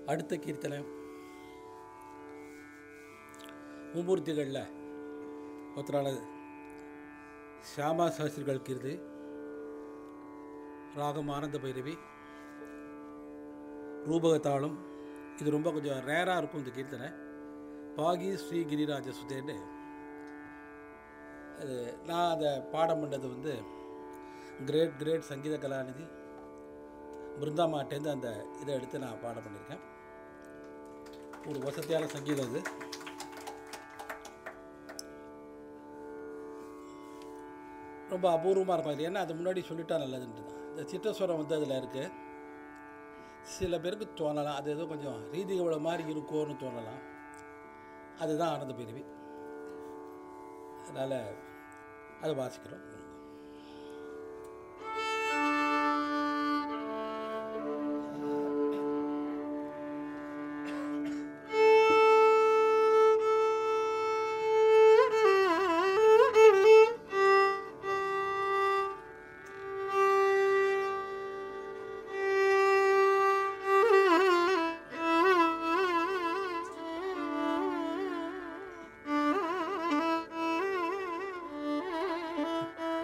அடுத்த கீர்த்தனை மும்மூர்த்திகளில் ஒருத்தரான ஷியாமா சாஸ்திரிகள் கீர்த்தி ராகம் ஆனந்த பைரவி ரூபகத்தாளம் இது ரொம்ப கொஞ்சம் ரேராக இருக்கும் இந்த கீர்த்தனை பாகி ஸ்ரீ கிரிராஜ சுதேன்னு அது நான் அதை பாடம் பண்ணது வந்து கிரேட் கிரேட் சங்கீத கலாநிதி பிருந்தாமாட்டேருந்து அந்த இதை எடுத்து நான் பாடம் பண்ணியிருக்கேன் ஒரு வசதியான சங்கீதம் இது ரொம்ப அபூர்வமாக இருக்கும் இது ஏன்னா அது முன்னாடி சொல்லிட்டா நல்லதுன்ட்டு தான் இந்த சிற்றஸ்வரம் வந்து அதில் இருக்குது சில பேருக்கு தோணலாம் அது ஏதோ கொஞ்சம் ரீதி இவ்வளோ மாதிரி இருக்கும்னு தோணலாம் அதுதான் ஆனந்த பிரிவி அதனால் அதை வாசிக்கிறோம் Thank you.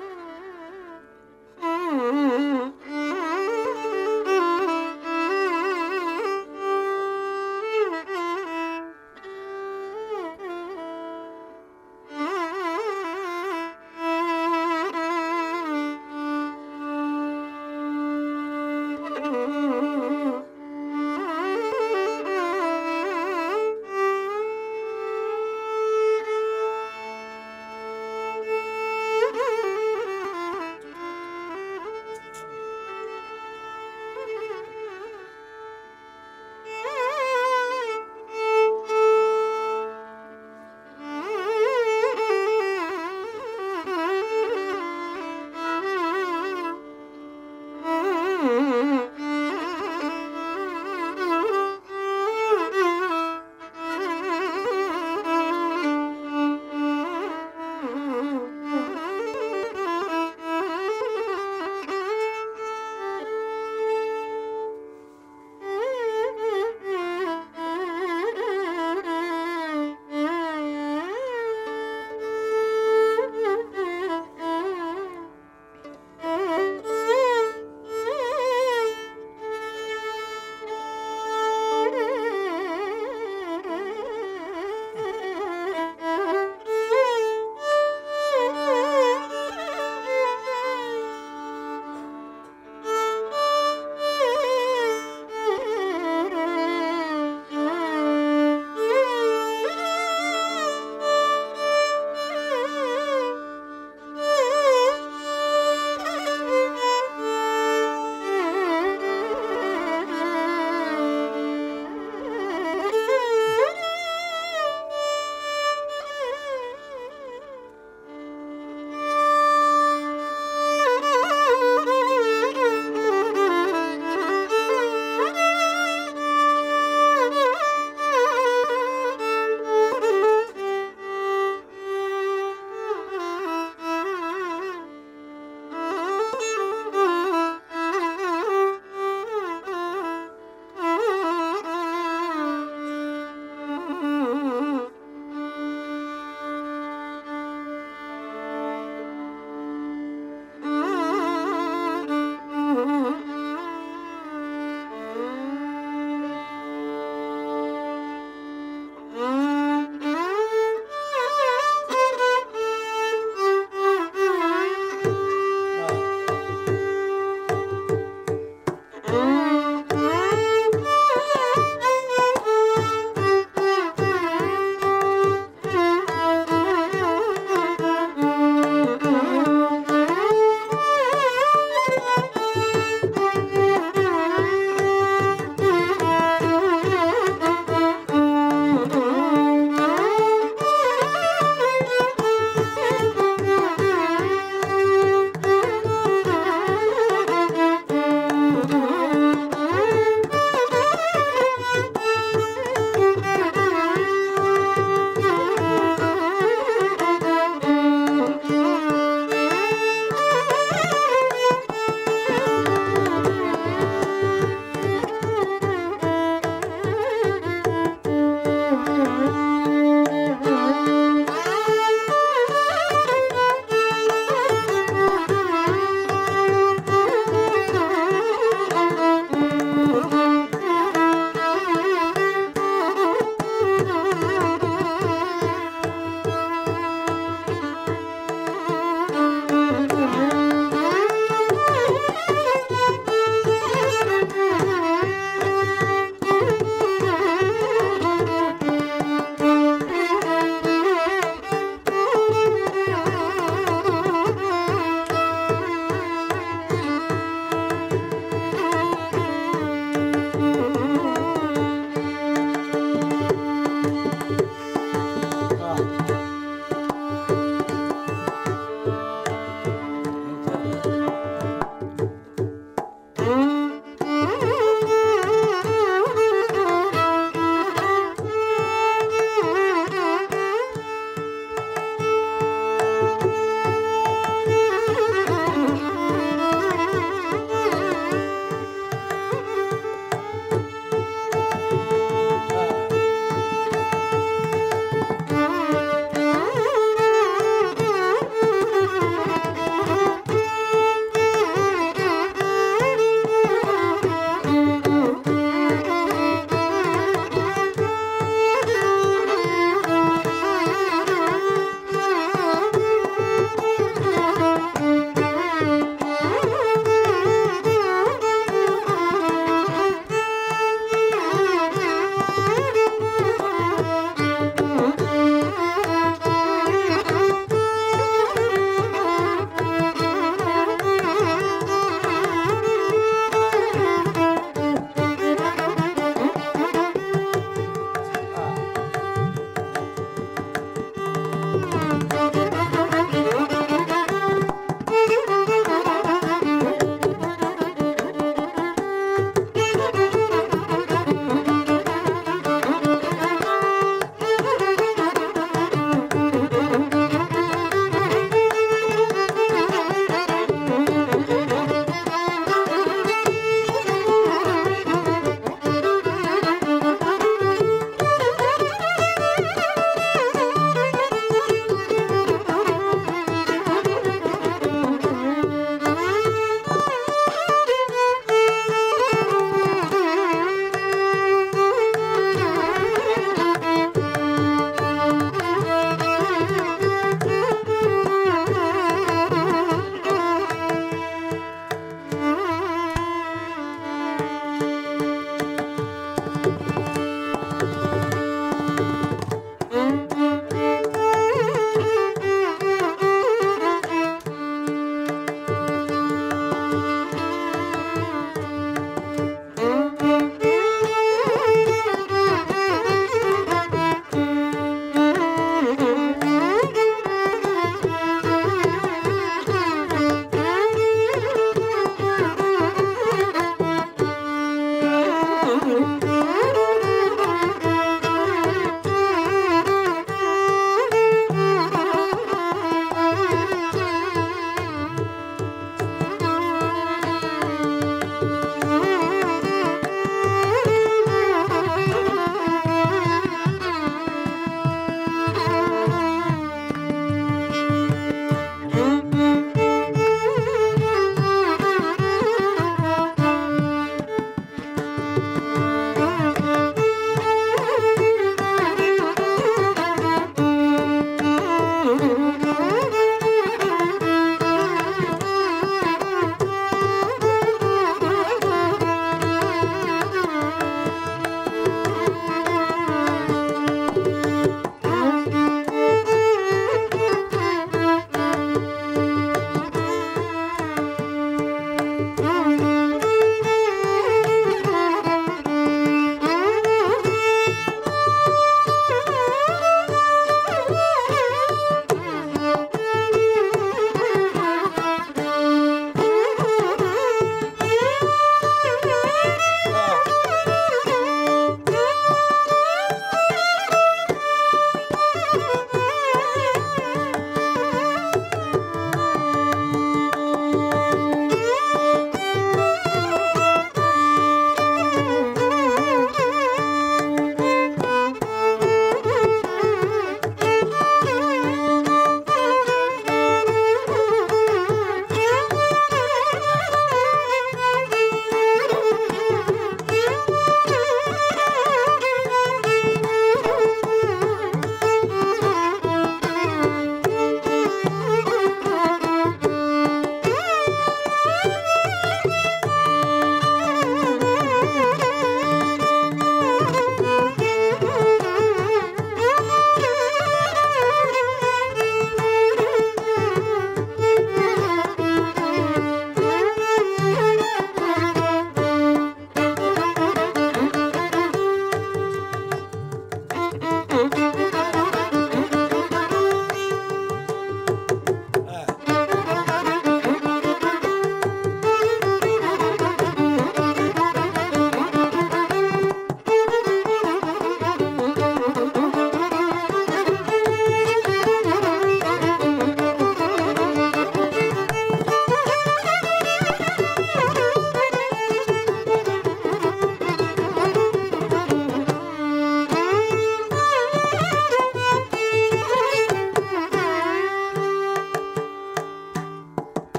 Thank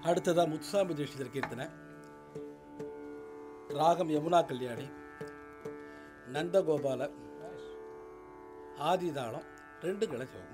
அடுத்ததாக முத்துசாமி தீட்சிதர் கீர்த்தனை ராகம் யமுனா கல்யாணி நந்தகோபால ஆதிதாளம் ரெண்டு கிளை சோகம்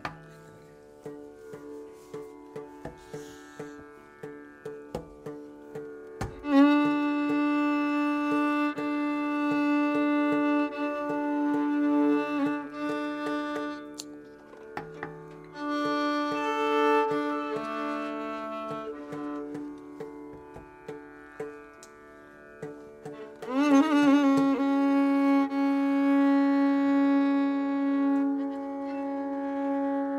Thank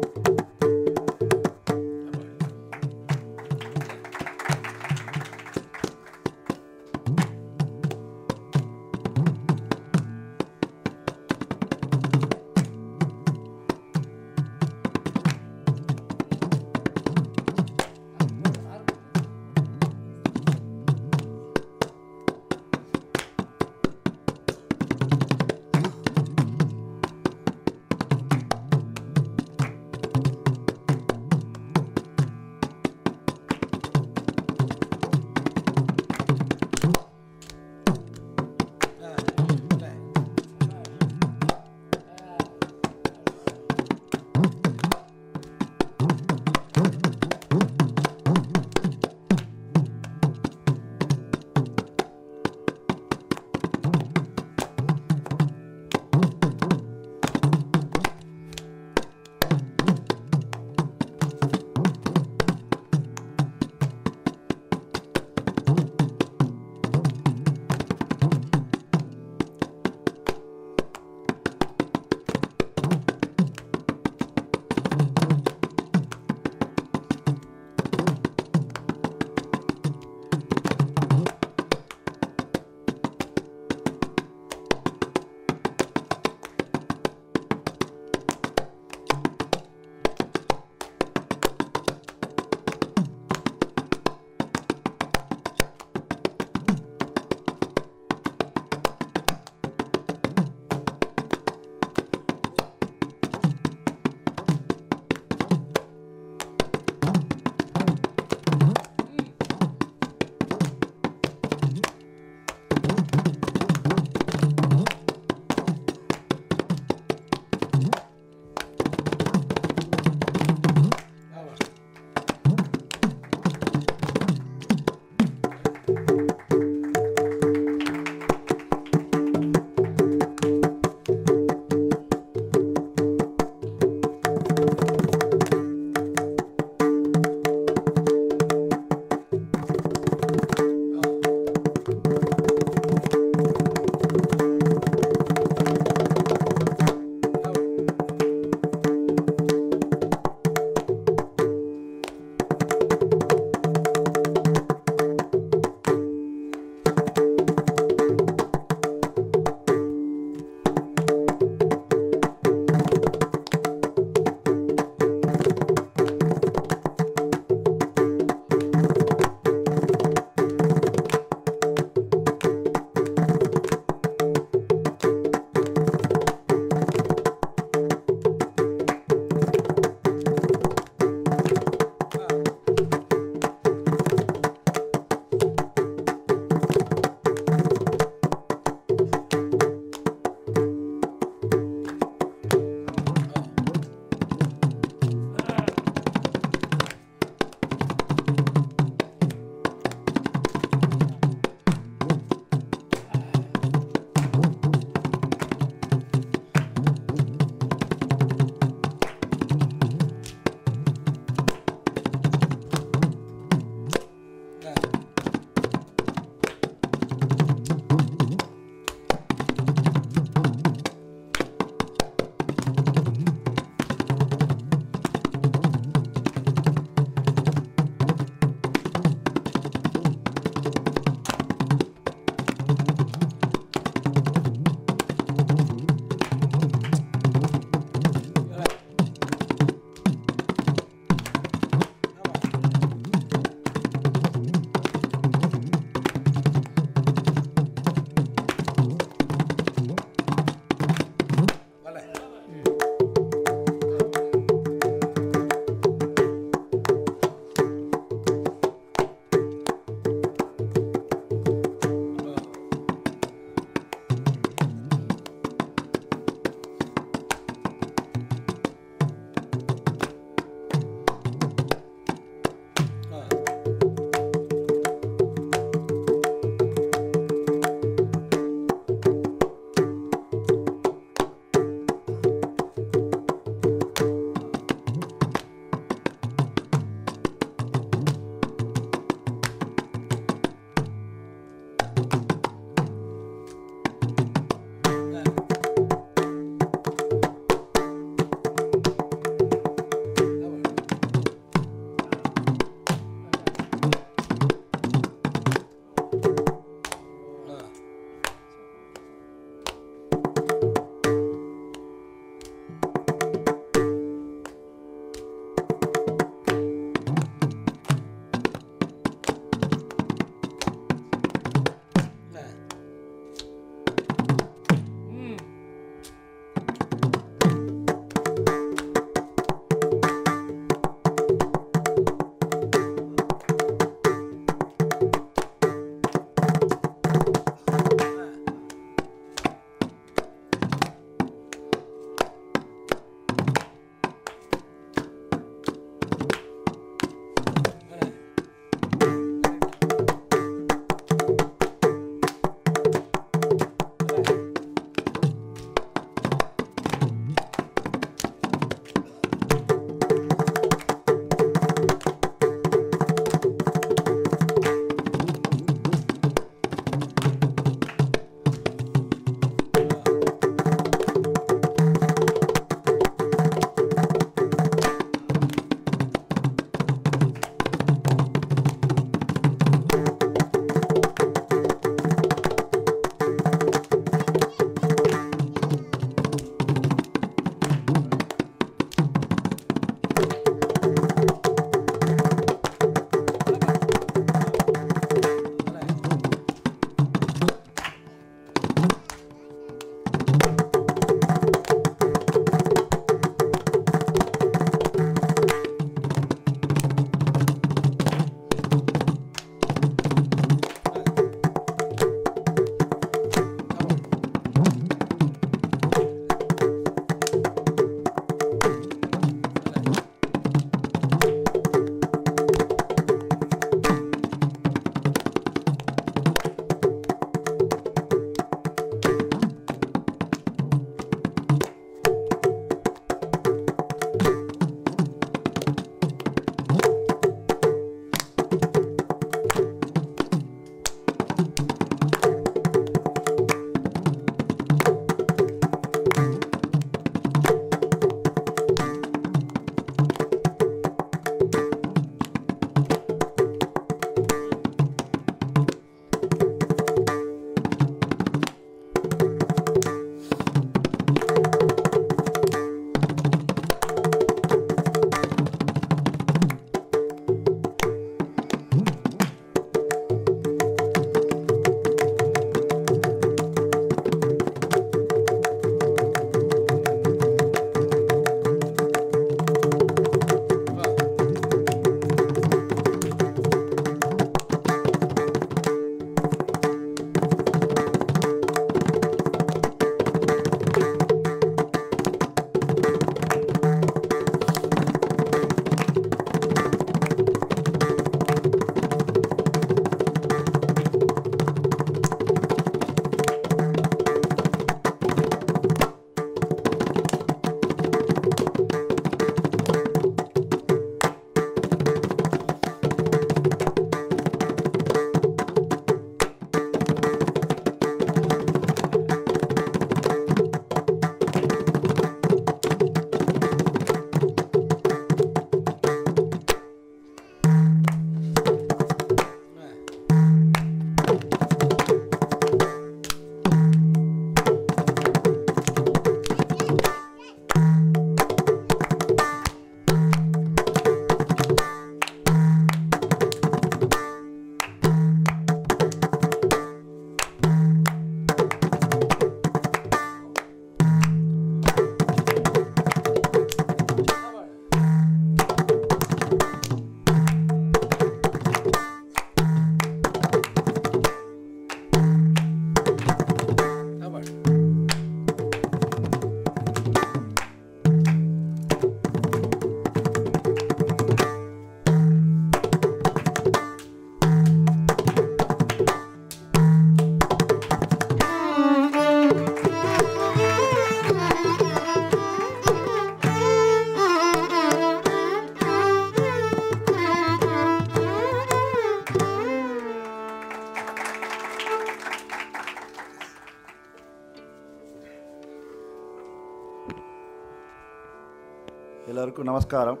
எல்லாருக்கும் நமஸ்காரம்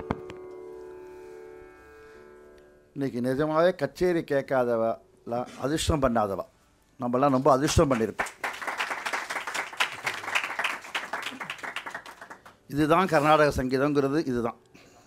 இன்னைக்கு நிஜமாவே கச்சேரி கேட்காதவலாம் அதிர்ஷ்டம் பண்ணாதவா நம்மலாம் ரொம்ப அதிர்ஷ்டம் பண்ணியிருக்கோம் இதுதான் கர்நாடக சங்கீதங்கிறது இதுதான்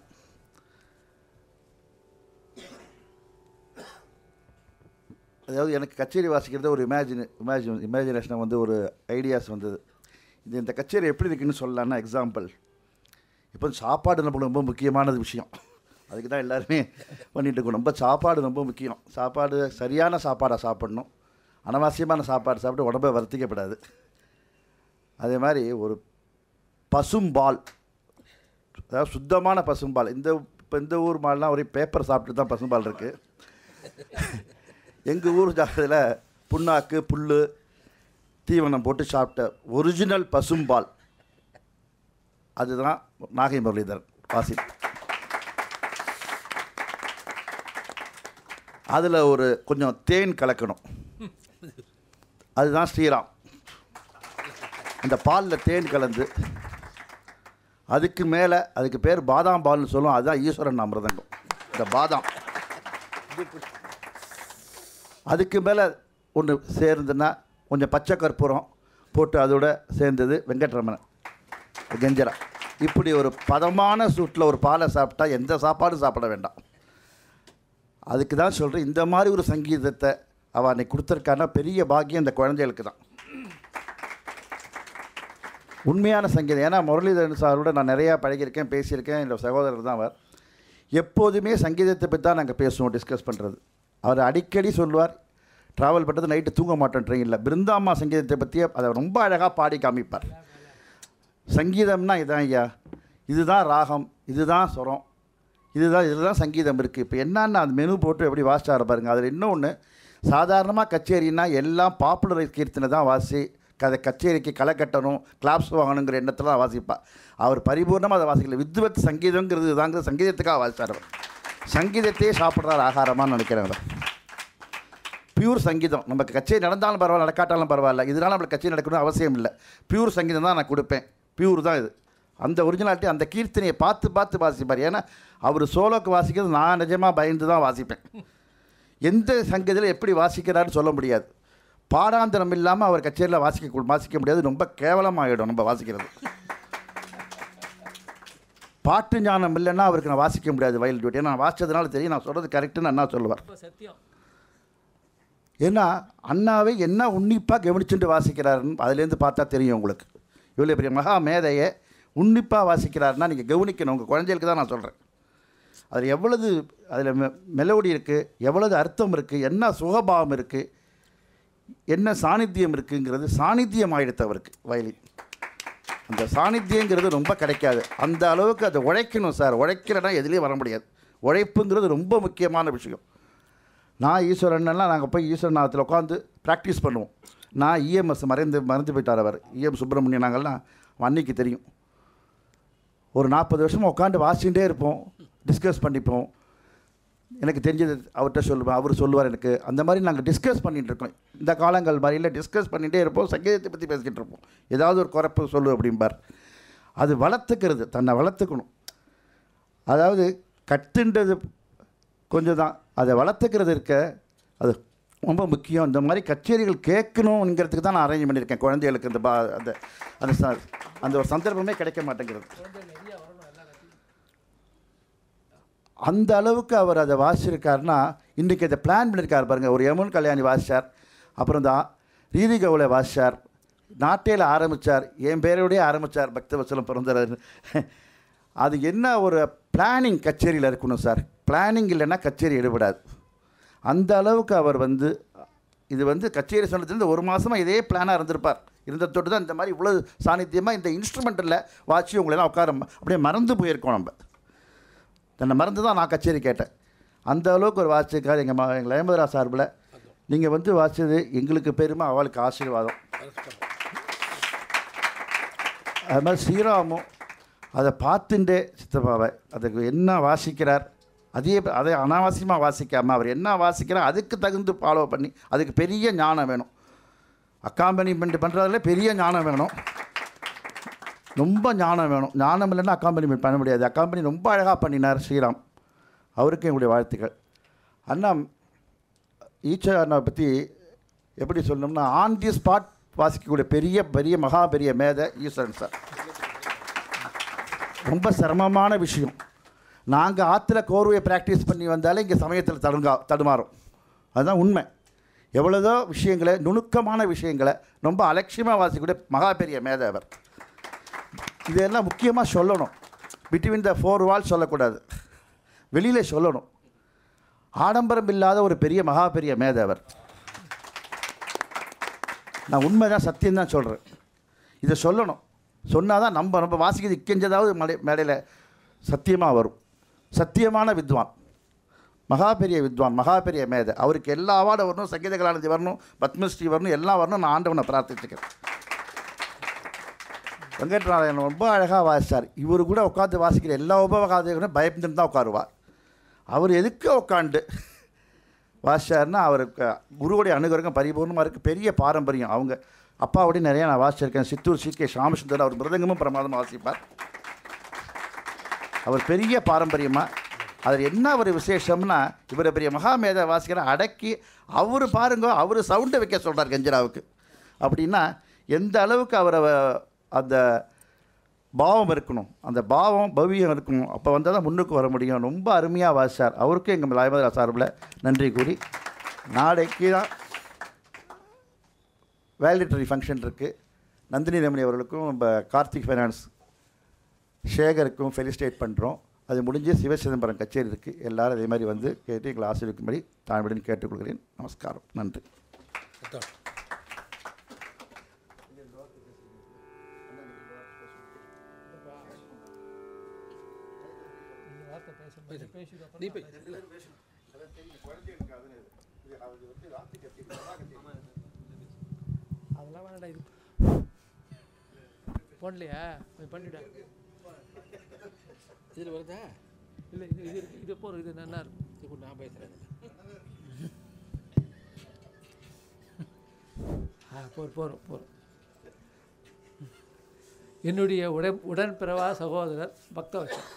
அதாவது எனக்கு கச்சேரி வாசிக்கிறது ஒரு இமேஜின் இமேஜின் இமேஜினேஷனை வந்து ஒரு ஐடியாஸ் வந்தது இது இந்த கச்சேரி எப்படி இருக்குன்னு சொல்லலான்னா எக்ஸாம்பிள் இப்போ சாப்பாடு நம்மளுக்கு ரொம்ப முக்கியமானது விஷயம் அதுக்கு தான் எல்லாருமே பண்ணிட்டு இருக்கோம் ரொம்ப சாப்பாடு ரொம்ப முக்கியம் சாப்பாடு சரியான சாப்பாடை சாப்பிடணும் அனவசியமான சாப்பாடு சாப்பிட்டு உடம்பை வருத்திக்கப்படாது அதே மாதிரி ஒரு பசும்பால் அதாவது சுத்தமான பசும்பால் இந்த இப்போ இந்த ஊர் மால்லாம் ஒரே பேப்பர் சாப்பிட்டு தான் பசும்பால் இருக்குது எங்கள் ஊர் ஜாகத்தில் புண்ணாக்கு புல் தீவனம் போட்டு சாப்பிட்ட ஒரிஜினல் பசும்பால் அதுதான் நாகை முரளிதரன் வாசி அதில் ஒரு கொஞ்சம் தேன் கலக்கணும் அதுதான் ஸ்ரீராம் அந்த பாலில் தேன் கலந்து அதுக்கு மேலே அதுக்கு பேர் பாதாம் பால்னு சொல்லுவோம் அதுதான் ஈஸ்வரன் அமிர்தங்கம் இந்த பாதாம் அதுக்கு மேலே ஒன்று சேர்ந்துன்னா கொஞ்சம் பச்சை கற்பூரம் போட்டு அதோட சேர்ந்தது வெங்கட்ரமணன் கெஞ்சரா இப்படி ஒரு பதமான சூட்டில் ஒரு பாலை சாப்பிட்டா எந்த சாப்பாடும் சாப்பிட வேண்டாம் அதுக்கு தான் சொல்கிறேன் இந்த மாதிரி ஒரு சங்கீதத்தை அவள் அன்னைக்கு கொடுத்துருக்கான்னா பெரிய பாக்கியம் இந்த குழந்தைகளுக்கு தான் உண்மையான சங்கீதம் ஏன்னா முரளிதரன் சாரோட நான் நிறையா பழகியிருக்கேன் பேசியிருக்கேன் என்னோட சகோதரர் தான் அவர் எப்போதுமே சங்கீதத்தை பற்றி தான் நாங்கள் பேசுவோம் டிஸ்கஸ் பண்ணுறது அவர் அடிக்கடி சொல்லுவார் ட்ராவல் பண்ணுறது நைட்டு தூங்க மாட்டோம் ட்ரெயினில் பிருந்தாமா சங்கீதத்தை பற்றியே அதை ரொம்ப அழகாக பாடி காமிப்பார் சங்கீதம்னா இதான் ஐயா இதுதான் ராகம் இதுதான் சுரம் இதுதான் இதுதான் சங்கீதம் இருக்குது இப்போ என்னன்னா அந்த மெனு போட்டு எப்படி வாசிச்சார பாருங்க அதில் இன்னொன்று சாதாரணமாக கச்சேரின்னா எல்லாம் பாப்புலர் கீர்த்தனை தான் வாசி கதை கச்சேரிக்கு களை கட்டணும் கிளாப்ஸ் வாங்கணுங்கிற எண்ணத்தில் தான் வாசிப்பா அவர் பரிபூர்ணமாக அதை வாசிக்கல வித்வத் சங்கீதங்கிறது தாங்கிற சங்கீதத்துக்காக வாசிச்சார் அவர் சங்கீதத்தையே சாப்பிட்றாரு ஆகாரமாக நினைக்கிறேன் அவர் பியூர் சங்கீதம் நமக்கு கச்சேரி நடந்தாலும் பரவாயில்ல நடக்காட்டாலும் பரவாயில்ல இதனால் நம்மளுக்கு கச்சேரி நடக்கணும்னு அவசியம் இல்லை பியூர் சங்கீதம் தான் நான் கொடுப்பேன் பியூர் தான் இது அந்த ஒரிஜினாலிட்டி அந்த கீர்த்தனையை பார்த்து பார்த்து வாசிப்பார் ஏன்னா அவர் சோலோக்கு வாசிக்கிறது நான் நிஜமாக பயந்து தான் வாசிப்பேன் எந்த சங்கீதத்தில் எப்படி வாசிக்கிறாருன்னு சொல்ல முடியாது பாடாந்திரம் இல்லாமல் அவர் கச்சேரியில் வாசிக்க வாசிக்க முடியாது ரொம்ப கேவலமாகிடும் நம்ம வாசிக்கிறது பாட்டு ஞானம் இல்லைன்னா அவருக்கு நான் வாசிக்க முடியாது வயல் டியூட்டி ஏன்னா நான் வாசிச்சதுனால தெரியும் நான் சொல்கிறது கரெக்டுன்னு அண்ணா சொல்லுவார் சத்தியம் ஏன்னா அண்ணாவை என்ன உன்னிப்பாக கவனிச்சுட்டு வாசிக்கிறாருன்னு அதுலேருந்து பார்த்தா தெரியும் உங்களுக்கு இவ்வளோ பெரிய மகா மேதையை உன்னிப்பாக வாசிக்கிறாருன்னா நீங்கள் கவனிக்கணும் உங்கள் குழந்தைகளுக்கு தான் நான் சொல்கிறேன் அதில் எவ்வளவு அதில் மெ மெலோடி இருக்குது எவ்வளவு அர்த்தம் இருக்குது என்ன சுகபாவம் இருக்குது என்ன சாநித்தியம் இருக்குங்கிறது சாநித்தியம் ஆயிடுத்து அவருக்கு வயலின் அந்த சாநித்தியங்கிறது ரொம்ப கிடைக்காது அந்த அளவுக்கு அதை உழைக்கணும் சார் உழைக்கலைன்னா எதுலேயும் வர முடியாது உழைப்புங்கிறது ரொம்ப முக்கியமான விஷயம் நான் ஈஸ்வரன்லாம் நாங்கள் போய் ஈஸ்வரநாதத்தில் உட்காந்து ப்ராக்டிஸ் பண்ணுவோம் நான் இஎம்எஸ் மறைந்து மறந்து போயிட்டார் அவர் இஎம் சுப்பிரமணியன் நாங்கள்லாம் அன்னைக்கு தெரியும் ஒரு நாற்பது வருஷமாக உட்காந்து வாசிச்சுட்டே இருப்போம் டிஸ்கஸ் பண்ணிப்போம் எனக்கு தெரிஞ்சது அவர்கிட்ட சொல்லுவேன் அவர் சொல்லுவார் எனக்கு அந்த மாதிரி நாங்கள் டிஸ்கஸ் பண்ணிகிட்டு இருக்கோம் இந்த காலங்கள் மாதிரியில் டிஸ்கஸ் பண்ணிகிட்டே இருப்போம் சங்கீதத்தை பற்றி பேசிக்கிட்டு இருப்போம் ஏதாவது ஒரு குறைப்பு சொல்லு அப்படிம்பார் அது வளர்த்துக்கிறது தன்னை வளர்த்துக்கணும் அதாவது கத்துன்றது கொஞ்சம் தான் அதை வளர்த்துக்கிறது இருக்க அது ரொம்ப முக்கியம் இந்த மாதிரி கச்சேரிகள் கேட்கணுங்கிறதுக்கு தான் நான் அரேஞ்ச் பண்ணியிருக்கேன் குழந்தைகளுக்கு இந்த பா அந்த அந்த ச- அந்த ஒரு சந்தர்ப்பமே கிடைக்க மாட்டேங்கிறது அந்த அளவுக்கு அவர் அதை வாசிச்சிருக்காருன்னா இன்றைக்கி அதை பிளான் பண்ணியிருக்காரு பாருங்கள் ஒரு யமுன் கல்யாணி வாசிச்சார் அப்புறம் தான் ரீதி கவுளை வாசிச்சார் நாட்டையில் ஆரம்பித்தார் என் பேரோடய ஆரம்பித்தார் பக்தவசலம் பிறந்தர் அது என்ன ஒரு பிளானிங் கச்சேரியில் இருக்கணும் சார் பிளானிங் இல்லைன்னா கச்சேரி எடுபடாது அந்த அளவுக்கு அவர் வந்து இது வந்து கச்சேரி சொன்னதுலேருந்து ஒரு மாதமாக இதே பிளானாக இருந்திருப்பார் இருந்த தொட்டு தான் இந்த மாதிரி இவ்வளோ சாநித்தியமாக இந்த இன்ஸ்ட்ருமெண்ட்டில் வாட்சி உங்களெல்லாம் உட்கார அப்படியே மறந்து போயிருக்கோம் நம்ம தன்னை மறந்து தான் நான் கச்சேரி கேட்டேன் அந்த அளவுக்கு ஒரு வாட்சிக்கார் எங்கள் மா எங்கள் லயமதுரா சார்பில் நீங்கள் வந்து வாசிச்சது எங்களுக்கு பெருமை அவளுக்கு ஆசீர்வாதம் அது மாதிரி ஸ்ரீராமும் அதை பார்த்துட்டே சித்தப்பாவை அதுக்கு என்ன வாசிக்கிறார் அதே அதை அனாவசியமாக வாசிக்காமல் அவர் என்ன வாசிக்கிறார் அதுக்கு தகுந்து ஃபாலோ பண்ணி அதுக்கு பெரிய ஞானம் வேணும் அக்காம்பனிமெண்ட் பண்ணுறதுல பெரிய ஞானம் வேணும் ரொம்ப ஞானம் வேணும் ஞானம் இல்லைன்னா அக்காம்பனிமெண்ட் பண்ண முடியாது அக்காம்பனி ரொம்ப அழகாக பண்ணினார் ஸ்ரீராம் அவருக்கு எங்களுடைய வாழ்த்துக்கள் அண்ணா ஈச்சா அண்ணா பற்றி எப்படி சொல்லணும்னா ஆன் தி ஸ்பாட் வாசிக்கக்கூடிய பெரிய பெரிய மகா பெரிய மேதை ஈஸ்வரன் சார் ரொம்ப சிரமமான விஷயம் நாங்கள் ஆற்றுல கோர்வையை ப்ராக்டிஸ் பண்ணி வந்தாலே இங்கே சமயத்தில் தடுங்கா தடுமாறும் அதுதான் உண்மை எவ்வளோதோ விஷயங்களை நுணுக்கமான விஷயங்களை ரொம்ப அலட்சியமாக வாசிக்கக்கூடிய மகா பெரிய மேதை அவர் இதெல்லாம் முக்கியமாக சொல்லணும் பிட்வீன் த ஃபோர் வால் சொல்லக்கூடாது வெளியில் சொல்லணும் ஆடம்பரம் இல்லாத ஒரு பெரிய மகா பெரிய மேதை அவர் நான் உண்மை தான் சத்தியம் தான் சொல்கிறேன் இதை சொல்லணும் சொன்னால் தான் நம்ம நம்ம வாசிக்கிறது இக்கெஞ்சதாவது மலை மேடையில் சத்தியமாக வரும் சத்தியமான வித்வான் மகா பெரிய வித்வான் மகா பெரிய மேதை அவருக்கு எல்லா அவார்டும் வரணும் சங்கீத கலாநிதி வரணும் பத்மஸ்ரீ வரணும் எல்லாம் வரணும் நான் ஆண்டவனை பிரார்த்திச்சுக்கிறேன் வெங்கட்நாராயணன் ரொம்ப அழகாக வாசித்தார் இவர் கூட உட்காந்து வாசிக்கிற எல்லா உபவகாதைகளும் பயந்துட்டு தான் உட்காருவார் அவர் எதுக்கு உட்காந்து வாசிச்சார்னா அவருக்கு குருவுடைய அனுகிரகம் பரிபூர்ணமாக இருக்குது பெரிய பாரம்பரியம் அவங்க அப்பாவோடய நிறைய நான் வாசிச்சிருக்கேன் சித்தூர் சி கே ராமசுந்தர் அவர் மிருதங்கமும் பிரமாதமாக வாசிப்பார் அவர் பெரிய பாரம்பரியமாக அதில் என்ன ஒரு விசேஷம்னா இவர் பெரிய மகாமேதை வாசிக்கிற அடக்கி அவர் பாருங்க அவர் சவுண்டை வைக்க சொல்கிறார் கஞ்சராவுக்கு அப்படின்னா எந்த அளவுக்கு அவரை வ- அந்த பாவம் இருக்கணும் அந்த பாவம் பவியம் இருக்கணும் அப்போ வந்தால் தான் முன்னுக்கு வர முடியும் ரொம்ப அருமையாக வாசிச்சார் அவருக்கும் எங்கள் லாயமதுரா சார்பில் நன்றி கூறி நாளைக்கு தான் வேலிடரி ஃபங்க்ஷன் இருக்குது நந்தினி ரமணி அவர்களுக்கும் நம்ம கார்த்திக் ஃபைனான்ஸ் சேகருக்கும் ஃபெலிஸ்டேட் பண்ணுறோம் அது முடிஞ்சு சிவசிதம்பரம் கச்சேரி இருக்குது எல்லாரும் அதே மாதிரி வந்து கேட்டு எங்களை ஆசீர்விக்கும்படி தாழ்மையுடன் கேட்டுக்கொள்கிறேன் நமஸ்காரம் நன்றி அதான். நீ போய் இல்ல. அதெல்லாம் வேணாடா இது போடலையா போய் பண்ணிவிட இதில் வருதா இல்லை இது இது இருக்கு. இது போகிற இது நல்லா இருக்கும் இப்போ நான் பேசுகிறேன் ஆ போர் போகிறோம் போகிறோம் என்னுடைய உடன் உடன்பிறவா சகோதரர் பக்தவச்சன்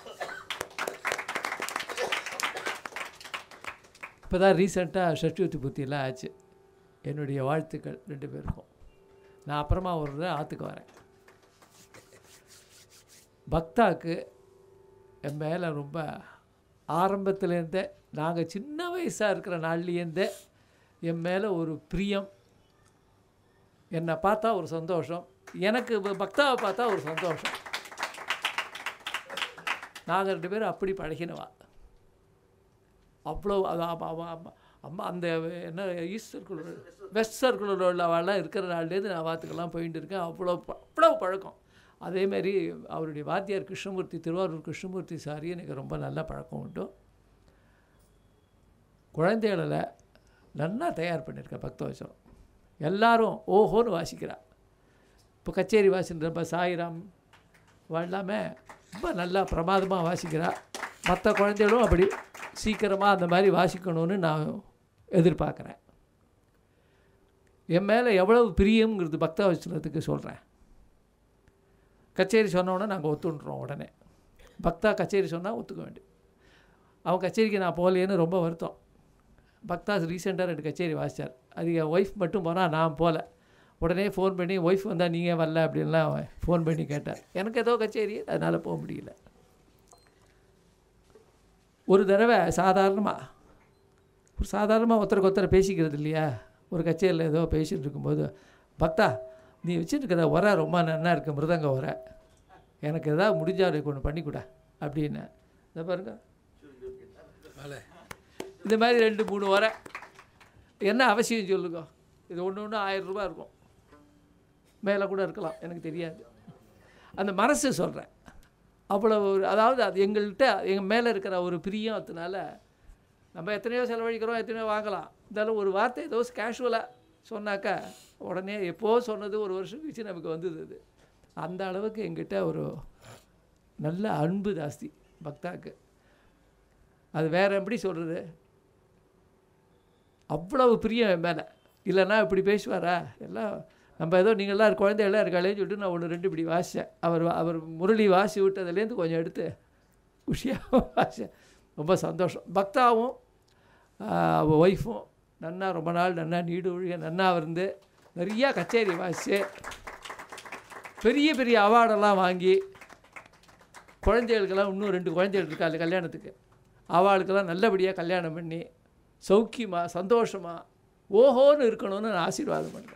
இப்போ தான் ரீசெண்டாக ஷஷ்டியுத்தி புத்தியெல்லாம் ஆச்சு என்னுடைய வாழ்த்துக்கள் ரெண்டு பேருக்கும் நான் அப்புறமா ஒரு தடவை ஆற்றுக்கு வரேன் பக்தாக்கு என் மேலே ரொம்ப ஆரம்பத்துலேருந்தே நாங்கள் சின்ன வயசாக இருக்கிற நாள்லேருந்தே என் மேலே ஒரு பிரியம் என்னை பார்த்தா ஒரு சந்தோஷம் எனக்கு ப- பக்தாவை பார்த்தா ஒரு சந்தோஷம் நாங்கள் ரெண்டு பேரும் அப்படி பழகினவா அவ்வளோ அது அம்மா அம்மா அம்மா அம்மா அந்த என்ன ஈஸ்ட் சர்க்குலர் வெஸ்ட் சர்க்குலர் உள்ளவாள்லாம் இருக்கிற நாள்லேருந்து நான் வாத்துக்கெல்லாம் போயிட்டு இருக்கேன் அவ்வளோ ப- அவ்வளோ பழக்கம் அதேமாரி அவருடைய வாத்தியார் கிருஷ்ணமூர்த்தி திருவாரூர் கிருஷ்ணமூர்த்தி சாரி எனக்கு ரொம்ப நல்ல பழக்கம் உண்டு குழந்தைகளில் நல்லா தயார் பண்ணியிருக்கேன் பக்தவச்சனம் எல்லாரும் ஓஹோன்னு வாசிக்கிறா இப்போ கச்சேரி வாசிக்கிறப்ப சாயிராம் இவ எல்லாமே ரொம்ப நல்லா பிரமாதமாக வாசிக்கிறா மற்ற குழந்தைகளும் அப்படி சீக்கிரமாக அந்த மாதிரி வாசிக்கணும்னு நான் எதிர்பார்க்குறேன் என் மேலே எவ்வளவு பிரியங்கிறது பக்தவச்சனத்துக்கு சொல்கிறேன் கச்சேரி சொன்னோன்னே நாங்கள் ஒத்துன்றோம் உடனே பக்தா கச்சேரி சொன்னால் ஒத்துக்க வேண்டியது அவன் கச்சேரிக்கு நான் போகலையேன்னு ரொம்ப வருத்தம் பக்தா ரீசெண்டாக ரெண்டு கச்சேரி வாசித்தார் அது என் ஒய்ஃப் மட்டும் போனால் நான் போகல உடனே ஃபோன் பண்ணி ஒய்ஃப் வந்தால் நீங்கள் வரல அப்படின்லாம் ஃபோன் பண்ணி கேட்டார் எனக்கு ஏதோ கச்சேரி அதனால் போக முடியல ஒரு தடவை சாதாரணமாக ஒரு சாதாரணமாக ஒருத்தருக்கு ஒருத்தர் பேசிக்கிறது இல்லையா ஒரு கச்சேரியில் ஏதோ பேசிகிட்டு இருக்கும்போது பக்தா நீ வச்சுட்டு இருக்கிற உரை ரொம்ப நல்லா இருக்கு மிருதங்க உரை எனக்கு எதாவது முடிஞ்சா அதுக்கு ஒன்று பண்ணிக்கூட அப்படின்னு இதை பாருங்க வேலை இந்த மாதிரி ரெண்டு மூணு உரை என்ன அவசியம் சொல்லுங்க இது ஒன்று ஒன்று ஆயிரம் ரூபாய் இருக்கும் மேலே கூட இருக்கலாம் எனக்கு தெரியாது அந்த மனசு சொல்கிறேன் அவ்வளோ ஒரு அதாவது அது எங்கள்கிட்ட எங்கள் மேலே இருக்கிற ஒரு பிரியத்தினால நம்ம எத்தனையோ செலவழிக்கிறோம் எத்தனையோ வாங்கலாம் இருந்தாலும் ஒரு வார்த்தை ஏதோ கேஷுவலாக சொன்னாக்கா உடனே எப்போ சொன்னது ஒரு வருஷம் கழிச்சு நமக்கு வந்தது அது அந்த அளவுக்கு எங்கிட்ட ஒரு நல்ல அன்பு ஜாஸ்தி பக்தாக்கு அது வேற எப்படி சொல்கிறது அவ்வளவு பிரியம் என் மேலே இல்லைன்னா இப்படி பேசுவாரா எல்லாம் நம்ம ஏதோ நீங்களாம் குழந்தைகளாம் இருக்காளேன்னு சொல்லிட்டு நான் ஒன்று ரெண்டு இப்படி வாசித்தேன் அவர் அவர் முரளி வாசி விட்டதுலேருந்து கொஞ்சம் எடுத்து குஷியாக வாசித்தேன் ரொம்ப சந்தோஷம் பக்தாவும் ஆஹ், அவ ஒய்ஃபும் நன்னா ரொம்ப நாள் நன்னா நீடு ஒழிய நன்னா இருந்து நிறையா கச்சேரி வாசித்து பெரிய பெரிய அவார்டெல்லாம் வாங்கி குழந்தைகளுக்கெல்லாம் இன்னும் ரெண்டு குழந்தைகள் இருக்கா அந்த கல்யாணத்துக்கு அவளுக்கெல்லாம் நல்லபடியாக கல்யாணம் பண்ணி சௌக்கியமாக சந்தோஷமாக ஓஹோன்னு இருக்கணும்னு நான் ஆசீர்வாதம் பண்ணுறேன்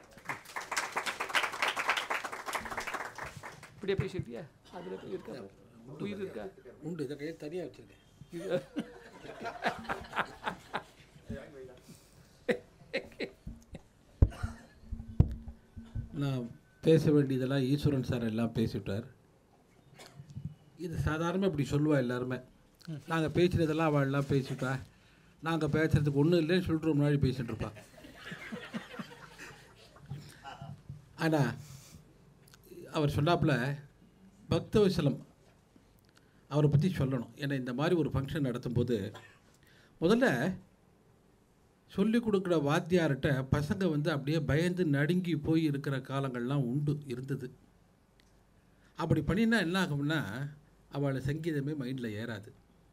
இப்படியே பேசியிருக்கியா அதில் போய் இருக்கா பாரு. உயிர் இருக்கா உண்டு இதை கையில் தனியாக வச்சுருக்கேன் இது- நான் பேச வேண்டியதெல்லாம் ஈஸ்வரன் சார் எல்லாம் பேசிவிட்டார் இது சாதாரணமாக இப்படி சொல்லுவா எல்லாருமே நாங்கள் பேசுகிறதெல்லாம் அவள் எல்லாம் பேசிவிட்டா நாங்கள் பேசுகிறதுக்கு ஒன்றும் இல்லைன்னு சொல்லிட்டு முன்னாடி பேசிகிட்டு இருப்பா ஆனால் அவர் சொன்னாப்புல பக்தவசலம் அவரை பற்றி சொல்லணும் ஏன்னா இந்த மாதிரி ஒரு ஃபங்க்ஷன் நடத்தும்போது முதல்ல சொல்லி கொடுக்குற வாத்தியார்கிட்ட பசங்க வந்து அப்படியே பயந்து நடுங்கி போய் இருக்கிற காலங்கள்லாம் உண்டு இருந்தது அப்படி பண்ணினா என்ன ஆகும்னா அவளை சங்கீதமே மைண்டில் ஏறாது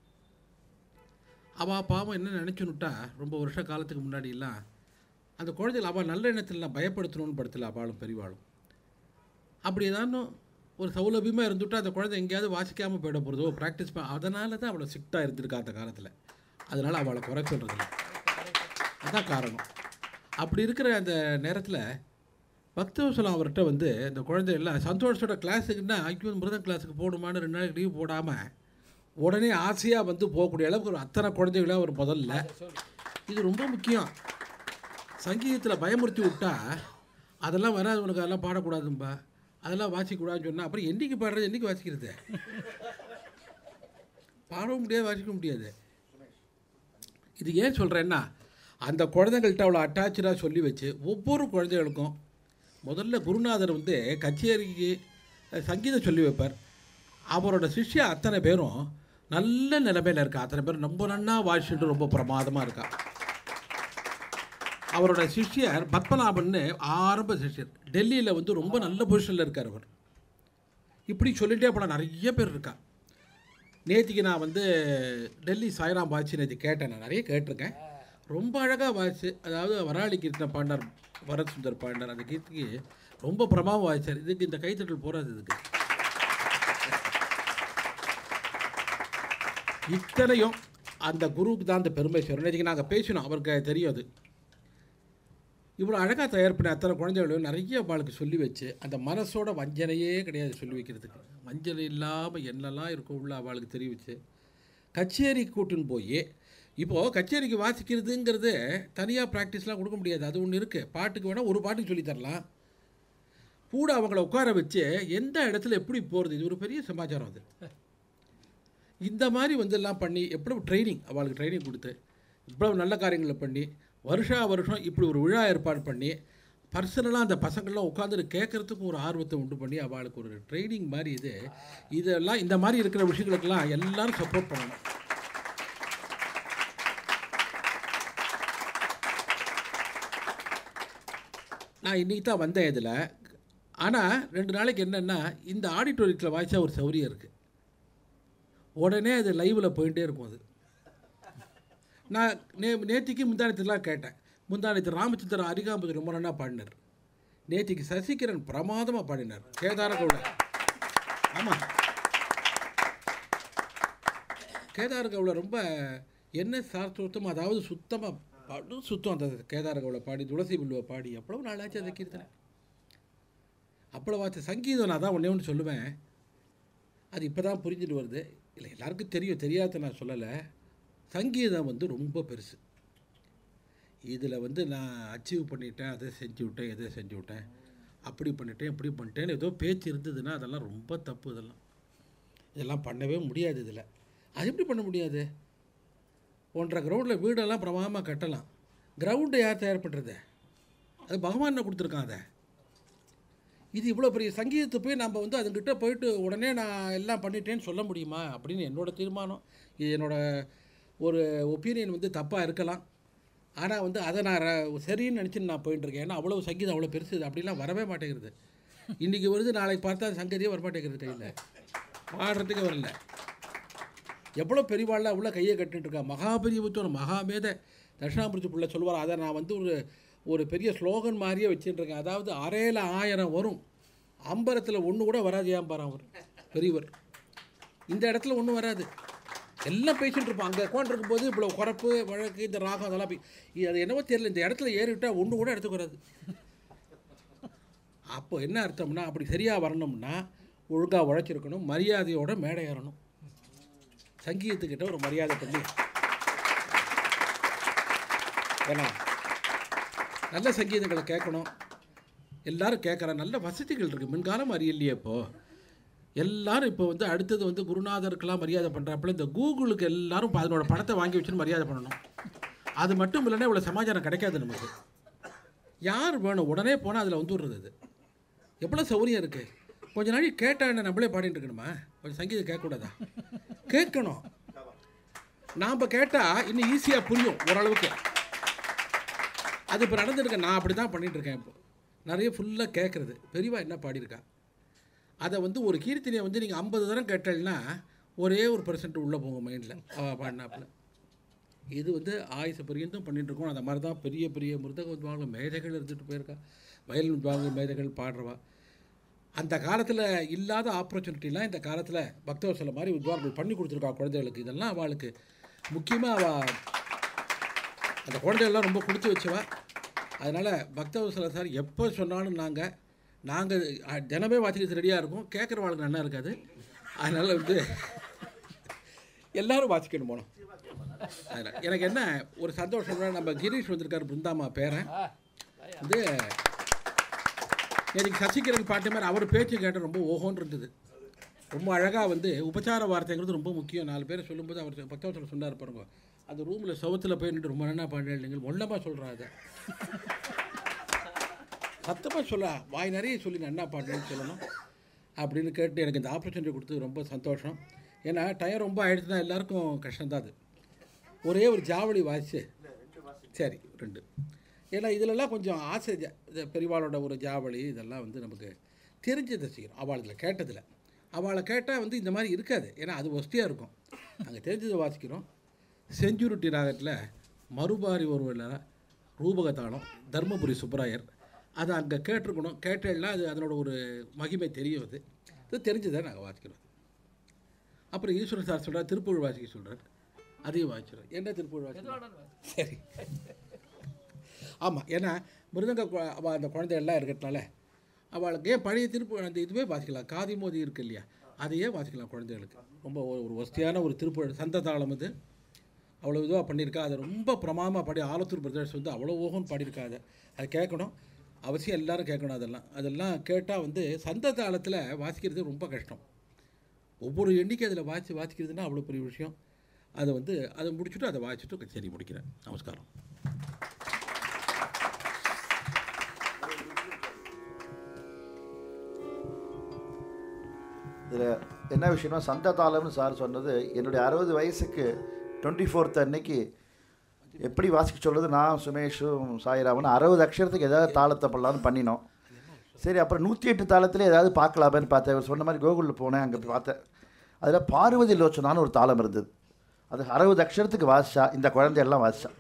அவள் பாவம் என்ன நினச்சுன்னுட்டா ரொம்ப வருஷ காலத்துக்கு முன்னாடிலாம் அந்த குழந்தைகள் அவள் நல்ல எண்ணத்தில் நான் பயப்படுத்தணும்னு படுத்தல அவளும் பெரியவாளும் அப்படி ஏதானும் ஒரு சௌலபியமாக இருந்துவிட்டா அந்த குழந்தை எங்கேயாவது வாசிக்காமல் போயிட போகிறதோ ப்ராக்டிஸ் பண்ண அதனால தான் அவளை ஸ்ட்ரிக்டாக இருந்திருக்கா அந்த காலத்தில் அதனால் அவளை குறை சொல்கிறதில்ல அதான் காரணம் அப்படி இருக்கிற அந்த நேரத்தில் பக்தவசலம் அவர்கிட்ட வந்து இந்த குழந்தை எல்லாம் சந்தோஷத்தோட கிளாஸுக்குன்னா ஐயோ மிருதம் கிளாஸுக்கு போகணுமான்னு ரெண்டு நாளைக்கு லீவ் போடாமல் உடனே ஆசையாக வந்து போகக்கூடிய அளவுக்கு ஒரு அத்தனை குழந்தைகளாக ஒரு முதல்ல இது ரொம்ப முக்கியம் சங்கீதத்தில் பயமுறுத்தி விட்டா அதெல்லாம் வராது உனக்கு அதெல்லாம் பாடக்கூடாதும்பா அதெல்லாம் வாசிக்கக்கூடாதுன்னு சொன்னால் அப்புறம் என்றைக்கு பாடுறது என்றைக்கு வாசிக்கிறது பாடவும் முடியாது வாசிக்க முடியாது இது ஏன் சொல்கிறேன்னா அந்த குழந்தைகள்கிட்ட அவ்வளோ அட்டாச்சாக சொல்லி வச்சு ஒவ்வொரு குழந்தைகளுக்கும் முதல்ல குருநாதர் வந்து கச்சேரிக்கு அஹ், சங்கீதம் சொல்லி வைப்பார் அவரோட சிஷ்யா அத்தனை பேரும் நல்ல நிலைமையில் இருக்கா அத்தனை பேரும் ரொம்ப நன்னா வாசிச்சுட்டு ரொம்ப பிரமாதமாக இருக்கா அவரோட சிஷ்யர் பத்மநாபன்னு ஆரம்ப சிஷ்யர் டெல்லியில் வந்து ரொம்ப நல்ல பொசிஷனில் இருக்கார் அவர் இப்படி சொல்லிகிட்டே போனால் நிறைய பேர் இருக்கா நேத்திக்கு நான் வந்து டெல்லி சாய்ராம் வாட்சி நேற்று கேட்டேன் நான் நிறைய கேட்டிருக்கேன் ரொம்ப அழகாக வாட்சி அதாவது வராளி கீர்த்தனை பாண்டார் பரத் சுந்தர் பாண்டார் அந்த கீர்த்திக்கு ரொம்ப பிரமாவும் வாய்ச்சார் இதுக்கு இந்த கைத்தட்டல் போகாது இதுக்கு இத்தனையும் அந்த குருவுக்கு தான் அந்த பெருமை சேரும் நேற்றுக்கு நாங்கள் பேசினோம் அவருக்கு தெரியும் அது இவ்வளோ அழகாக தயார் பண்ணி அத்தனை குழந்தைகளையும் நிறைய அவளுக்கு சொல்லி வச்சு அந்த மனசோட வஞ்சனையே கிடையாது சொல்லி வைக்கிறதுக்கு வஞ்சனை இல்லாமல் என்னெல்லாம் இருக்கும் உள்ள அவளுக்கு தெரிவிச்சு கச்சேரி கூட்டுன்னு போய் இப்போது கச்சேரிக்கு வாசிக்கிறதுங்கிறது தனியாக ப்ராக்டிஸ்லாம் கொடுக்க முடியாது அது ஒன்று இருக்குது பாட்டுக்கு வேணால் ஒரு பாட்டுக்கு சொல்லி தரலாம் கூட அவங்கள உட்கார வச்சு எந்த இடத்துல எப்படி போகிறது இது ஒரு பெரிய சமாச்சாரம் அது இந்த மாதிரி வந்து எல்லாம் பண்ணி எவ்வளவு ட்ரைனிங் அவளுக்கு ட்ரைனிங் கொடுத்து இவ்வளவு நல்ல காரியங்களை பண்ணி வருஷா வருஷம் இப்படி ஒரு விழா ஏற்பாடு பண்ணி பர்சனலாக அந்த பசங்கள்லாம் உட்காந்துட்டு கேட்குறதுக்கு ஒரு ஆர்வத்தை உண்டு பண்ணி அவளுக்கு ஒரு ட்ரைனிங் மாதிரி இது இதெல்லாம் இந்த மாதிரி இருக்கிற விஷயங்களுக்கெல்லாம் எல்லாரும் சப்போர்ட் பண்ணணும் நான் இன்றைக்கி தான் வந்தேன் இதில் ஆனால் ரெண்டு நாளைக்கு என்னென்னா இந்த ஆடிட்டோரியத்தில் வாய்ச்சா ஒரு சௌரியம் இருக்குது உடனே அது லைவில் போயிட்டே இருக்கும் அது நான் நே நேத்திக்கு முந்தானத்துலாம் கேட்டேன் முந்தானத்து ராமச்சந்திரன் அரிகாம்பதி ரொம்ப நல்லா பாடினார் நேத்திக்கு சசிகிரண் பிரமாதமாக பாடினார் கேதார கவுடர் ஆமாம் கேதார கவுடர் ரொம்ப என்ன சாஸ்திரோத்தம் அதாவது சுத்தமாக படு சுத்தம் அந்த கேதார கவுளை பாடி துளசி பில்லுவை பாடி எவ்வளவு நாளாச்சு அந்த கீர்த்தனை அவ்வளோ சங்கீதம் நான் தான் ஒன்றே ஒன்று சொல்லுவேன் அது இப்போ தான் புரிஞ்சுட்டு வருது இல்லை எல்லாருக்கும் தெரியும் தெரியாத நான் சொல்லலை சங்கீதம் வந்து ரொம்ப பெருசு இதில் வந்து நான் அச்சீவ் பண்ணிட்டேன் அதை செஞ்சு விட்டேன் எதை செஞ்சு விட்டேன் அப்படி பண்ணிட்டேன் இப்படி பண்ணிட்டேன்னு ஏதோ பேச்சு இருந்ததுன்னா அதெல்லாம் ரொம்ப தப்பு இதெல்லாம் இதெல்லாம் பண்ணவே முடியாது இதில் அது எப்படி பண்ண முடியாது ஒன்றரை கிரவுண்டில் வீடெல்லாம் பிரமாதமாக கட்டலாம் கிரவுண்டை யார் தயார் பண்ணுறது அது பகவான் கொடுத்துருக்கான் அதை இது இவ்வளோ பெரிய சங்கீதத்தை போய் நம்ம வந்து அதுங்கிட்ட போயிட்டு உடனே நான் எல்லாம் பண்ணிட்டேன்னு சொல்ல முடியுமா அப்படின்னு என்னோட தீர்மானம் இது என்னோட ஒரு ஒப்பீனியன் வந்து தப்பாக இருக்கலாம் ஆனால் வந்து அதை நான் ர- சரின்னு நினச்சி நான் போயிட்டு இருக்கேன் ஏன்னா அவ்வளோ சங்கீதம் அவ்வளோ பெருசு இது அப்படிலாம் வரவே மாட்டேங்கிறது இன்றைக்கி வருது நாளைக்கு பார்த்தா சங்கதியே வரமாட்டேங்கிறது கையில் பாடுறதுக்கு வரல எவ்வளோ பெரியவாள்லாம் அவ்வளோ கையை கட்டிட்டு இருக்கா மகாபெரியபுத்தம் மகாமேத தட்சிணாமூர்த்தி பிள்ளை சொல்லுவார் அதை நான் வந்து ஒரு ஒரு பெரிய ஸ்லோகன் மாதிரியே வச்சுட்டு இருக்கேன் அதாவது அரையில் ஆயிரம் வரும் அம்பரத்தில் ஒன்று கூட வராது ஏன் பாரு அவர் பெரியவர் இந்த இடத்துல ஒன்றும் வராது எல்லாம் பேசிட்டு இருப்போம் அங்கே உட்காந்துருக்கும் போது இவ்வளோ குறப்பு வழக்கு இந்த ராகம் அதெல்லாம் பே- இது அது என்னவோ தெரியல இந்த இடத்துல ஏறிவிட்டால் ஒன்று கூட எடுத்துக்கு வராது அப்போ என்ன அர்த்தம்னா அப்படி சரியாக வரணும்னா ஒழுங்காக உழைச்சிருக்கணும் மரியாதையோட மேடை ஏறணும் சங்கீதத்துக்கிட்ட ஒரு மரியாதை பண்ணி ஏன்னா நல்ல சங்கீதங்களை கேட்கணும் எல்லாரும் கேட்குற நல்ல வசதிகள் இருக்குது முன்காலம் அறியலையே இப்போது எல்லாரும் இப்போ வந்து அடுத்தது வந்து குருநாதருக்கெல்லாம் மரியாதை பண்ணுறாப்புல இந்த கூகுளுக்கு எல்லாரும் இப்ப அதனோட படத்தை வாங்கி வச்சுன்னு மரியாதை பண்ணணும் அது மட்டும் இல்லைன்னா இவ்வளோ சமாச்சாரம் கிடைக்காது நமக்கு யார் வேணும் உடனே போனால் அதில் வந்துடுறது அது எவ்வளோ சௌரியம் இருக்குது கொஞ்ச நாளைக்கு கேட்டா என்ன நம்மளே பாடிட்டு இருக்கணுமா கொஞ்சம் சங்கீதம் கேட்கக்கூடாதா கேட்கணும் நாம் கேட்டால் இன்னும் ஈஸியாக புரியும் ஓரளவுக்கு அது இப்போ நடந்துருக்கு நான் அப்படி தான் பண்ணிட்டு இருக்கேன் இப்போ நிறைய ஃபுல்லாக கேட்குறது பெரியவா என்ன பாடியிருக்கா அதை வந்து ஒரு கீர்த்தனையை வந்து நீங்கள் ஐம்பது தரம் கேட்டீங்கன்னா ஒரே ஒரு பர்சன்ட் உள்ளே போகும் மைண்டில் அவள் பாடினாப்புல இது வந்து ஆயுச பரியந்தம் பண்ணிட்டு இருக்கோம் அந்த மாதிரி தான் பெரிய பெரிய மிருதக வித்வாங்க மேதைகள் இருந்துட்டு போயிருக்கா வயல் வித்வாங்க மேதைகள் பாடுறவா அந்த காலத்தில் இல்லாத ஆப்பர்ச்சுனிட்டிலாம் இந்த காலத்தில் பக்தவசல மாதிரி வித்வான்கள் பண்ணி கொடுத்துருக்கா குழந்தைகளுக்கு இதெல்லாம் அவளுக்கு முக்கியமாக அவள் அந்த குழந்தைகள்லாம் ரொம்ப கொடுத்து வச்சவா அதனால் பக்தவசல சார் எப்போ சொன்னாலும் நாங்கள் நாங்கள் தினமே வாசிக்கிறது ரெடியாக இருக்கும் கேட்குறவாளுக்கு நல்லா இருக்காது அதனால் வந்து எல்லாரும் வாசிக்கணும் போனோம் அதனால் எனக்கு என்ன ஒரு சந்தோஷம்னா நம்ம கிரீஷ் வந்திருக்காரு பிருந்தாமா பேரன் வந்து எனக்கு சசிகிரண் பாட்டு மாதிரி அவர் பேச்சு கேட்ட ரொம்ப ஓஹோன்னு இருந்தது ரொம்ப அழகாக வந்து உபச்சார வார்த்தைங்கிறது ரொம்ப முக்கியம் நாலு பேர் சொல்லும்போது அவர் பக்தவசரம் சொன்னார் பாருங்க அந்த ரூமில் சுவத்தில் போய் நின்று ரொம்ப நல்லா பாடுறேன் நீங்கள் ஒன்றமா சொல்கிறா அதை சத்தமாக சொல்ல வாய் நிறைய சொல்லி நான் என்ன பாடுறேன்னு சொல்லணும் அப்படின்னு கேட்டு எனக்கு இந்த ஆப்பர்ச்சுனிட்டி கொடுத்தது ரொம்ப சந்தோஷம் ஏன்னா டயம் ரொம்ப ஆயிடுச்சுன்னா எல்லாருக்கும் கஷ்டம்தான் அது ஒரே ஒரு ஜாவளி வாசிச்சு சரி ரெண்டு ஏன்னா இதிலெல்லாம் கொஞ்சம் ஆசை ஜா- இந்த பெரியவாளோட ஒரு ஜாவளி இதெல்லாம் வந்து நமக்கு தெரிஞ்சதை செய்யணும் அவள் இதில் கேட்டதில் அவளை கேட்டால் வந்து இந்த மாதிரி இருக்காது ஏன்னா அது ஒஸ்தியாக இருக்கும் நாங்கள் தெரிஞ்சதை வாசிக்கிறோம் செஞ்சுருட்டி ராகத்தில் மறுபாரி ஒருவரில் ரூபகதாளம் தர்மபுரி சுப்பராயர் அதை அங்கே கேட்டிருக்கணும் கேட்டேன்னா அது அதனோட ஒரு மகிமை தெரியும் அது இது தெரிஞ்சதை நாங்கள் வாசிக்கிறோம் அப்புறம் ஈஸ்வரன் சார் சொல்கிறார் திருப்பூர் வாசிக்க சொல்கிறார் அதையும் வாசிக்கிறோம் என்ன திருப்பூர் வாசிக்கிறோம் சரி ஆமாம் ஏன்னா மிருதங்க கு- அவ அந்த குழந்தை எல்லாம் இருக்கிறதுனால அவளுக்கு ஏன் பழைய திருப்பு அந்த இதுவே வாசிக்கலாம் காதி மோதி இருக்கு இல்லையா அதையே வாசிக்கலாம் குழந்தைகளுக்கு ரொம்ப ஒரு ஒரு வசதியான ஒரு திருப்பு சந்த தாளம் அது அவ்வளோ இதுவாக பண்ணியிருக்கா அதை ரொம்ப பிரமாதமாக பாடி ஆலத்தூர் பிரதர்ஸ் வந்து அவ்வளோ ஓகம்னு பாடியிருக்கா அதை அதை கேட்கணும் அவசியம் எல்லாரும் கேட்கணும் அதெல்லாம் அதெல்லாம் கேட்டால் வந்து சந்த தாளத்தில் வாசிக்கிறது ரொம்ப கஷ்டம் ஒவ்வொரு எண்ணிக்கை அதில் வாசி வாசிக்கிறதுனா அவ்வளோ பெரிய விஷயம் அதை வந்து அதை முடிச்சுட்டு அதை வாசிச்சுட்டு சரி முடிக்கிறேன் நமஸ்காரம் இதில் என்ன விஷயம்னா சந்த தாளம்னு சார் சொன்னது என்னுடைய அறுபது வயசுக்கு டுவெண்ட்டி ஃபோர்த் அன்னைக்கு எப்படி வாசிக்க சொல்றது நான் சுமேஷும் சாயிராமன் அறுபது அக்ஷரத்துக்கு ஏதாவது தாளத்தை பண்ணலாம்னு பண்ணினோம் சரி அப்புறம் நூற்றி எட்டு தாளத்தில் ஏதாவது பார்க்கலாமேன்னு பார்த்தேன் இவர் சொன்ன மாதிரி கோகுலில் போனேன் அங்கே பார்த்தேன் அதில் பார்வதி லோச்சனான்னு ஒரு தாளம் இருந்தது அது அறுபது அக்ஷரத்துக்கு வாசிச்சா இந்த குழந்தையெல்லாம் வாசிச்சா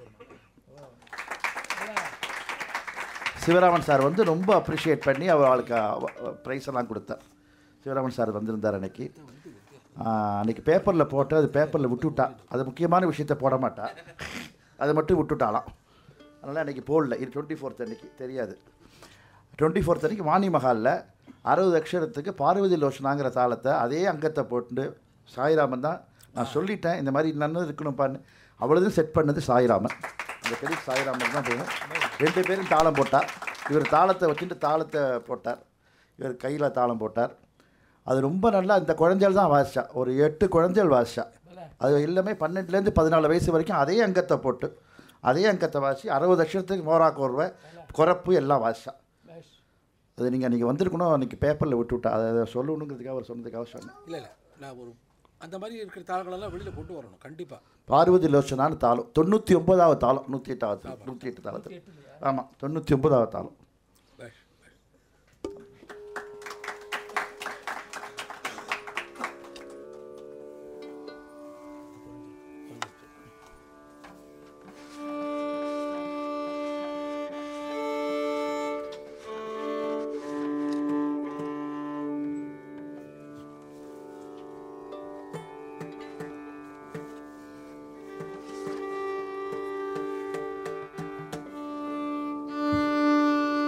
சிவராமன் சார் வந்து ரொம்ப அப்ரிஷியேட் பண்ணி அவளுக்கு ப்ரைஸ் எல்லாம் கொடுத்தார் சிவராமன் சார் வந்திருந்தார் அன்னைக்கு ஆஹ், அன்னைக்கு பேப்பரில் போட்டு அது பேப்பரில் விட்டுவிட்டா அது முக்கியமான விஷயத்த போட மாட்டா அதை மட்டும் விட்டுட்டாலாம் அதனால் அன்றைக்கி போடல இது டுவெண்ட்டி ஃபோர்த் அன்னைக்கு தெரியாது டுவெண்ட்டி ஃபோர்த் அன்னைக்கு வாணி மஹாலில் அறுபது அக்ஷரத்துக்கு பார்வதி லோஷனாங்கிற தாளத்தை அதே அங்கத்தை போட்டு சாய்ராமன் தான் நான் சொல்லிட்டேன் இந்த மாதிரி இன்னும் இருக்கணும்ப்பான்னு அவ்வளோதையும் செட் பண்ணது சாய்ராமன் அந்த கிரெடிட் சாய்ராமன் தான் போகும் ரெண்டு பேரும் தாளம் போட்டார் இவர் தாளத்தை வச்சுட்டு தாளத்தை போட்டார் இவர் கையில் தாளம் போட்டார் அது ரொம்ப நல்லா இந்த குழந்தைகள் தான் வாசிச்சா ஒரு எட்டு குழந்தைகள் வாசிச்சா அது எல்லாமே பன்னெண்டுலேருந்து பதினாலு வயசு வரைக்கும் அதே அங்கத்தை போட்டு அதே அங்கத்தை வாசி அறுபது லட்சத்துக்கு மோரா கோர்வை குறப்பு எல்லாம் வாசிச்சா அது நீங்கள் அன்றைக்கி வந்திருக்கணும் அன்றைக்கி பேப்பரில் விட்டு விட்டா அதை சொல்லணுங்கிறதுக்காக அவர் சொன்னதுக்காக சொன்னேன் இல்லை இல்லை நான் ஒரு அந்த மாதிரி இருக்கிற தாளங்களெல்லாம் வெளியில் கொண்டு வரணும் கண்டிப்பாக பார்வதி லோச்சனான தாளம் தொண்ணூற்றி ஒன்பதாவது தாளம் நூற்றி எட்டாவது நூற்றி எட்டு தாளத்தில் ஆமாம் தொண்ணூற்றி ஒன்பதாவது தாளம் பேஷ் பேஷ் ஆ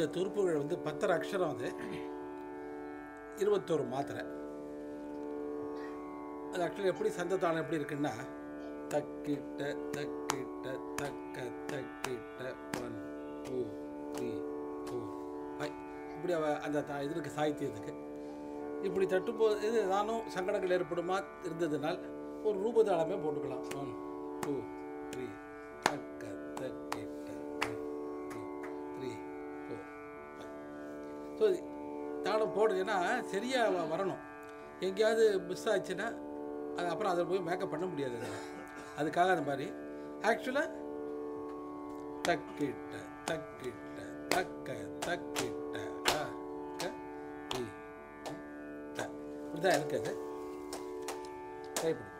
இந்த திருப்புகள் வந்து பத்தரை அக்ஷரம் அது இருபத்தோரு மாத்திரை அது ஆக்சுவலி எப்படி சந்ததானம் எப்படி இருக்குன்னா தக்கிட்ட தக்கிட்ட தக்க தக்கிட்ட one two three four five இப்படி அவ அந்த த- இது இருக்கு சாகித்யத்துக்கு இப்படி தட்டும்போது இது நானும் சங்கடங்கள் ஏற்படுமா இருந்ததுனால் ஒரு ரூபதாளமே போட்டுக்கலாம் ஒன் டூ த்ரீ தக்க தக்கிட்ட one two three four so தாளம் போடுறதுன்னா சரியாக வ- வரணும் எங்கேயாவது மிஸ் ஆச்சுன்னா அது அப்புறம் அதை போய் மேக்கப் பண்ண முடியாது அதுல. அதுக்காக அந்த மாதிரி ஆக்சுவலாக தக்கிட்ட தக்கிட்ட தக்க தக்கிட்ட ட, க, டி, த. இப்படிதான் இருக்குது டைப்